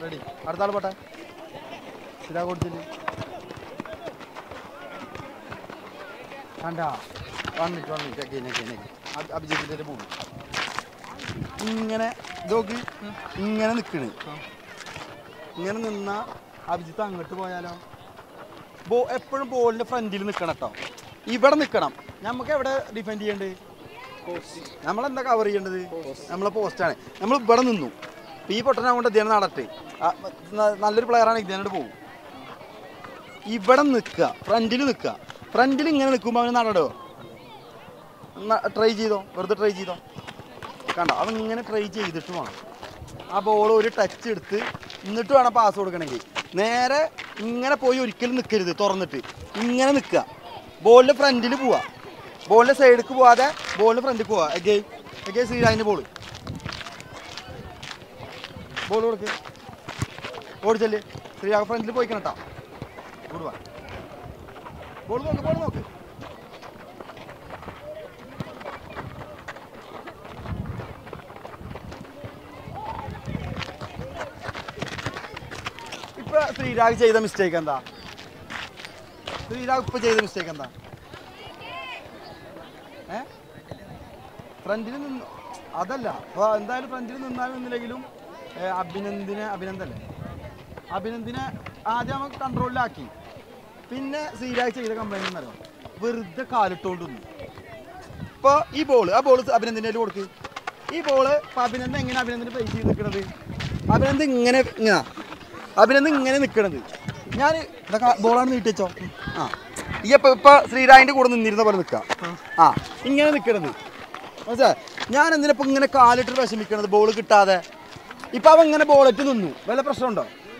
Ready അടുത്ത ആൾ പോട്ടെ ഇതാ കൊടുത്തില്ല കണ്ട one minute one minute again again again അഭിജിത്തിന്റെ പോകും ഇങ്ങനെ ഇതോക്ക് ഇങ്ങനെ നിൽക്കണ് ഇങ്ങനെ നിന്ന അഭിജിത്ത് അങ്ങോട്ട് പോയാലോ ബോ എപ്പോഴും ബോളിന്റെ ഫ്രണ്ടിൽ നിൽക്കണം കേട്ടോ ഇവിടെ നിൽക്കണം നമുക്ക് എവിടെ ഡിഫെൻഡ് ചെയ്യേണ്ടത് നമ്മളെന്താ കവർ ചെയ്യേണ്ടത് നമ്മളെ പോസ്റ്റാണ് നമ്മൾ ഇവിടെ നിന്നു ഇപ്പൊ ഈ പൊട്ടനെ കൊണ്ട് ഇദ്ദേഹം നടട്ടെ ആ, ന- നല്ലൊരു പ്ലെയറാണ് ഇദ്ദേഹം പോകും ഇവിടെ നിൽക്കുക ഫ്രണ്ടിൽ നിൽക്കുക ഫ്രണ്ടിൽ ഇങ്ങനെ നിൽക്കുമ്പോൾ അവന് നടടോ ട്രൈ ചെയ്തോ വെറുതെ ട്രൈ ചെയ്തോ കണ്ടോ അവൻ ഇങ്ങനെ ട്രൈ ചെയ്തിട്ട് വേണം ആ ബോൾ ഒരു ടച്ച് എടുത്ത് എന്നിട്ട് വേണം പാസ് കൊടുക്കണമെങ്കിൽ നേരെ ഇങ്ങനെ പോയി ഒരിക്കലും നിൽക്കരുത് തുറന്നിട്ട് ഇങ്ങനെ നിൽക്കുക ബോളിൻ്റെ ഫ്രണ്ടിൽ പോവുക ബോളിൻ്റെ സൈഡിലേക്ക് പോവാതെ ബോളിൻ്റെ ഫ്രണ്ടിൽ പോവുക എഗേ എഗേ ശ്രീരാജിൻ്റെ ബോൾ ബോൾ കൊടുക്ക് ഓടിച്ചല്ലേ ശ്രീരാഗ് ഫ്രണ്ടിൽ പോയിക്കണം കേട്ടോ കൂടുവാ ബോൾ നോക്ക് ബോൾ നോക്ക് ഇപ്പൊ ശ്രീരാഗ് ചെയ്ത മിസ്റ്റേക്ക് എന്താ ശ്രീരാഗ് ഇപ്പൊ ചെയ്ത മിസ്റ്റേക്ക് എന്താ ഏ ഫ്രണ്ടിൽ നിന്ന് അതല്ല അപ്പൊ എന്തായാലും ഫ്രണ്ടിൽ നിന്നാലും നിന്നില്ലെങ്കിലും ഏ, അഭിനന്ദിനെ അഭിനന്ദല്ലേ അഭിനന്ദിനെ ആദ്യം നമുക്ക് കൺട്രോളിലാക്കി പിന്നെ ശ്രീരാഗ് ചെയ്ത കംപ്ലൈൻറ്റ് എന്നറിയോ വെറുതെ കാലിട്ടോണ്ട് നിന്നു ഇപ്പൊ ഈ ബോൾ ആ ബോൾ അഭിനന്ദിന്റെ കയ്യിൽ കൊടുക്ക് ഈ ബോള് ഇപ്പൊ അഭിനന്ദൻ എങ്ങനെ അഭിനന്ദനെ ഫേസ് ചെയ്ത് നിൽക്കണത് അഭിനന്ദൻ ഇങ്ങനെ ഇങ്ങനെ അഭിനന്ദൻ ഇങ്ങനെ നിൽക്കണത് ഞാൻ ബോളാണ് നീട്ടി വെച്ചോ ആ ഈ ഇപ്പൊ ഇപ്പൊ ശ്രീരാജിന്റെ കൂടെ നിന്നിരുന്ന പോലെ നിൽക്കുക ആ ഇങ്ങനെ നിൽക്കണത് മനസ്സിലായി ഞാൻ എന്തിനാ ഇപ്പൊ ഇങ്ങനെ കാലിട്ട് വിഷമിക്കണത് ബോൾ കിട്ടാതെ ഇപ്പൊ അവൻ ഇങ്ങനെ ബോളിട്ട് നിന്നു വല്ല പ്രശ്നമുണ്ടോ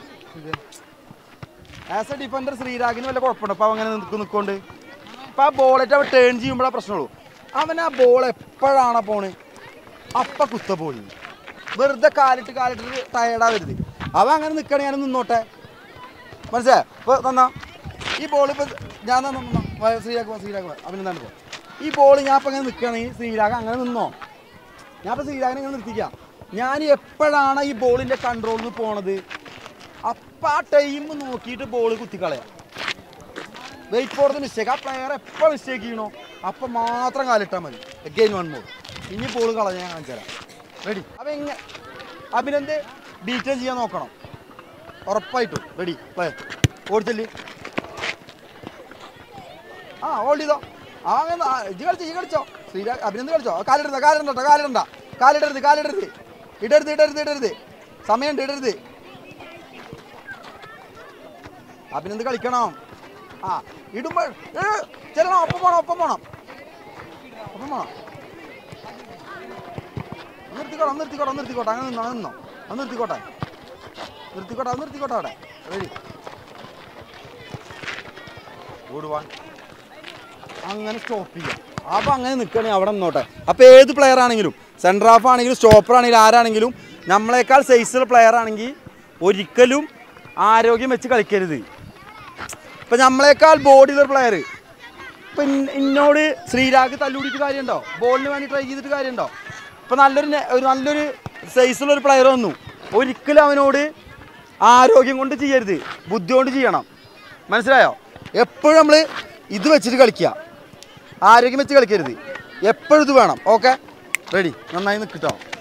ആസ് എ ഡിഫൻഡർ ശ്രീരാഗിന് വല്ല കുഴപ്പമുണ്ടോ അപ്പൊ അവൻ അങ്ങനെ നിൽക്കും നിൽക്കൊണ്ട് ഇപ്പൊ ആ ബോളിട്ട് അവൻ ടേൺ ചെയ്യുമ്പോഴാ പ്രശ്നമുള്ളൂ അവൻ ആ ബോൾ എപ്പോഴാണ് പോണ് അപ്പ കുത്ത ബോളി വെറുതെ കാലിട്ട് കാലിട്ട് ടയർഡാ വരുത് അവൻ അങ്ങനെ നിൽക്കണേ ഞാൻ നിന്നോട്ടെ മനസ്സിലായോ ഇപ്പൊ തന്നാ ഈ ബോൾ ഇപ്പൊ ഞാൻ തന്നാ തന്നാ. വാ, ശ്രീരാഗ് വാ, ശ്രീരാഗ് വാ. അവനെന്താണ് പോ ഈ ബോൾ ഞാൻ ഇപ്പൊ അങ്ങനെ നിൽക്കണെങ്കിൽ ശ്രീരാഗ് അങ്ങനെ നിന്നോ ഞാൻ ഇപ്പൊ ശ്രീരാഗിനെ ഇങ്ങനെ നിർത്തിക്കാം ഞാൻ എപ്പോഴാണ് ഈ ബോളിന്റെ കൺട്രോളിൽ നിന്ന് പോണത് അപ്പൊ ആ ടൈം നോക്കിയിട്ട് ബോൾ കുത്തിക്കളയാം വെയിറ്റ് ഫോർ ദ മിസ്റ്റേക്ക് ആ പ്ലെയർ എപ്പോൾ മിസ്റ്റേക്ക് ചെയ്യണോ അപ്പം മാത്രം കാലിട്ടാൽ മതി അഗെയിൻ വൺ മോർ ഇനി ബോൾ കളഞ്ഞ ഞാൻ കാണിച്ചു തരാം റെഡി അപ്പം എങ്ങനെ അഭിനന്ദ് ഡീറ്റെയിൽ ചെയ്യാൻ നോക്കണം ഉറപ്പായിട്ടും റെഡി പ്ലേ ഓടിച്ചല്ലേ ആ ഹോൾഡ് ചെയ്തോ ആ അങ്ങനെ ആ, ഇജ്ജ് കളിച്ചോ ഇജ്ജ് കളിച്ചോ ശ്രീരാ അഭിനന്ദ് കളിച്ചോ ആ, കാലിടണ്ട കാലിടണ്ട കേട്ടോ, കാലിടണ്ട കാലിടരുത് കാലിടരുത് ഇടരുത് ഇടരുത് ഇടരുത് സമയമുണ്ട് ഇടരുത് അഭിനന്ദ് കളിക്കണം ആ ഇടുമ്പോൾ ഏ, ചെല്ലണം ഒപ്പം പോണം ഒപ്പം പോണം ഒപ്പം പോണം ഒന്ന് നിർത്തിക്കോട്ടെ ഒന്ന് നിർത്തിക്കോട്ടെ ഒന്ന് നിർത്തിക്കോട്ടെ അങ്ങനെ നിന്നോ അങ്ങനെ നിന്നോ ഒന്ന് നിർത്തിക്കോട്ടെ നിർത്തിക്കോട്ടെ ഒന്ന് നിർത്തിക്കോട്ടെ അവിടെ റെഡി ഓടുവാൻ അങ്ങനെ സ്റ്റോപ്പ് ചെയ്യാം അപ്പം അങ്ങനെ നിൽക്കണേ അവിടെ നിന്നോട്ടെ അപ്പം ഏത് പ്ലെയർ ആണെങ്കിലും സെൻട്രൽ ഹാഫ് ആണെങ്കിലും സ്റ്റോപ്പർ ആണെങ്കിലും ആരാണെങ്കിലും നമ്മളെക്കാൾ സൈസുള്ള പ്ലെയർ ആണെങ്കിൽ ഒരിക്കലും ആരോഗ്യം വെച്ച് കളിക്കരുത് ഇപ്പം നമ്മളെക്കാൾ ബോഡിയുള്ള പ്ലെയർ ഇപ്പം ഇൻ- ഇന്നോട് ശ്രീരാഗ് തല്ലുകൂടിയിട്ട് കാര്യമുണ്ടോ ബോളിന് വേണ്ടി ട്രൈ ചെയ്തിട്ട് കാര്യമുണ്ടോ ഇപ്പം നല്ലൊരു നെ- ഒരു നല്ലൊരു സൈസുള്ള ഒരു പ്ലെയർ വന്നു ഒരിക്കലും അവനോട് ആരോഗ്യം കൊണ്ട് ചെയ്യരുത് ബുദ്ധി കൊണ്ട് ചെയ്യണം മനസ്സിലായോ എപ്പോഴും നമ്മൾ ഇത് വെച്ചിട്ട് കളിക്കുക ആരോഗ്യം വെച്ച് കളിക്കരുത് എപ്പോഴും ഇത് വേണം ഓക്കെ റെഡി നന്നായി നിൽക്കട്ടോ